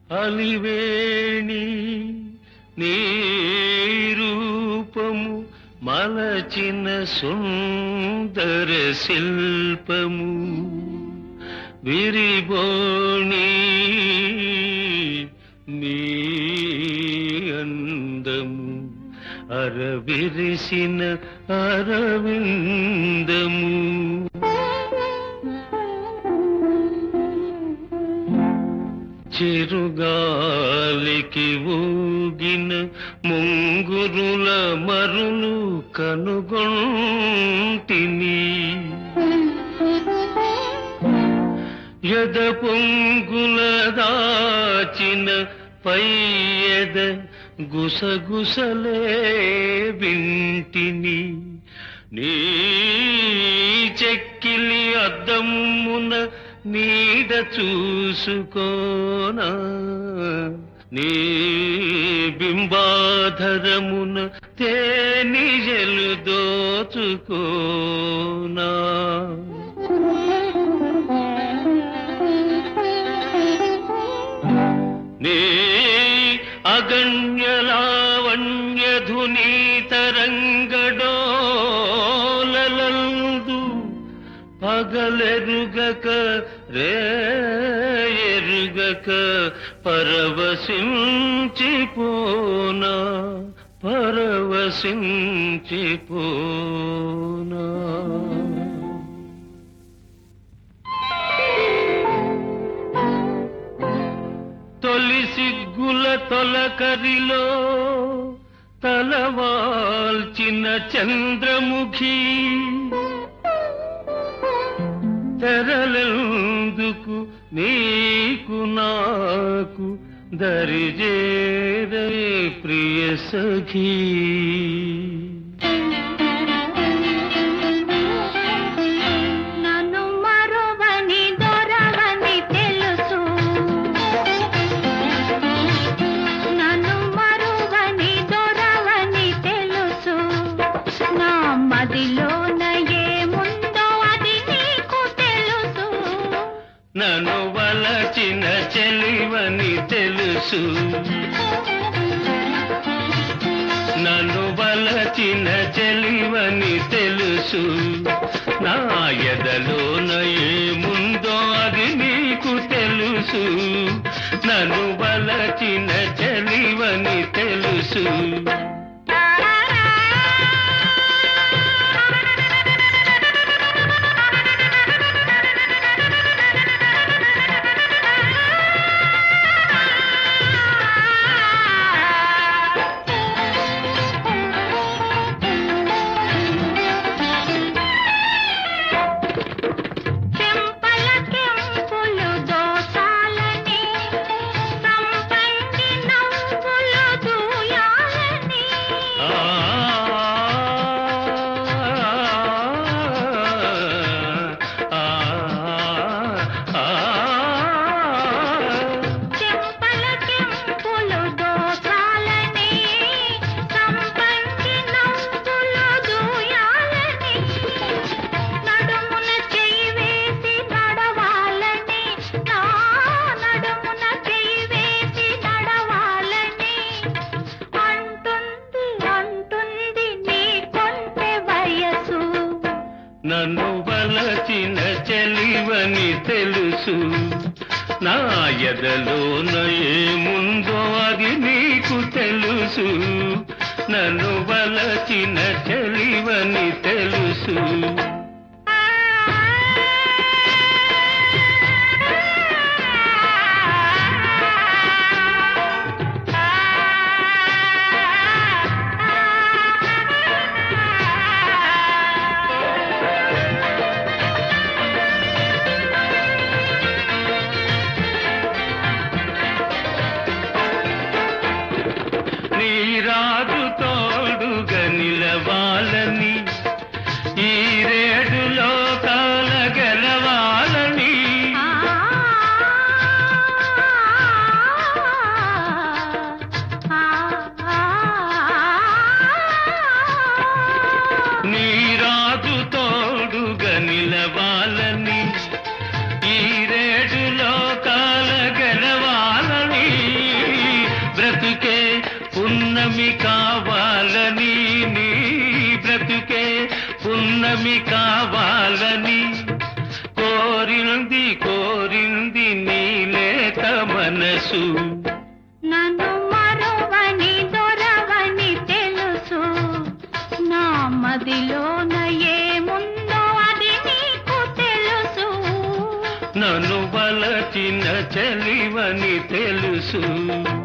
అలివేణి నీ రూపము మలచిన సుందర శిల్పము విరిబోణి నీ అందము అరవిరిసిన అరవిందము చిరుగాలికి ఊగిన ముంగురుల మరులు కనుగొంటిని ఎద పొంగుల దాచిన పైయద గుసగుసలే వింటిని నీ చెక్కిలి అద్దమున నీడ చూసుకోనా నీ బింబాధరమున తేనిజలు దోచుకోనా నీ అగణ్యలావణ్యధునీ తరంగడోలలందు పగలెరుగక రే ఎరుగక పరవశించిపోనా పరవశించిపోనా తొలి సిగ్గుల తొలకరిలో తలవాల్చిన చంద్రముఖి తెరలెందుకు నీకు నాకు దరిజేరే ప్రియ సఖీ నన్ను మరువని దొరవని తెలుసు నన్ను మరువని దొరవని తెలుసు నా మదిలోన ఏముందో అది నీకు తెలుసు నన్ను వలచిన చెలివని తెలుసు నన్ను వలచిన చెలివని తెలుసు నా ఎదలోన ఏముందో అది నీకు తెలుసు నన్ను వలచిన చెలివని తెలుసు చెంపల కెంపులు దోసాలని సంపంగి నవ్వులు దూయాలని ఆ ఆ ఆ చెంపల కెంపులు దోసాలని సంపంగి నవ్వులు దూయాలని నడుమున చెయ్యి వేసి నడవాలని నా నడుమున చెయ్యి వేసి నడవాలని అంటుంది అంటుంది నీ కొంటె వయసు నన్ను వలచిన చెలివని తెలుసు నా ఎదలోన ఏముందో అది నీకు తెలుసు నన్ను వలచిన చెలివని తెలుసు నీ రాజు తోడుగా నిలవాలని ఈ రే పున్నమి కావాలని నీ బ్రతుకే పున్నమి కావాలని కోరింది కోరింది నీలేత మనసు నన్ను మరువని దొరవని తెలుసు నా మదిలోన ఏముందో అది నీకు తెలుసు నన్ను వలచిన చెలివని తెలుసు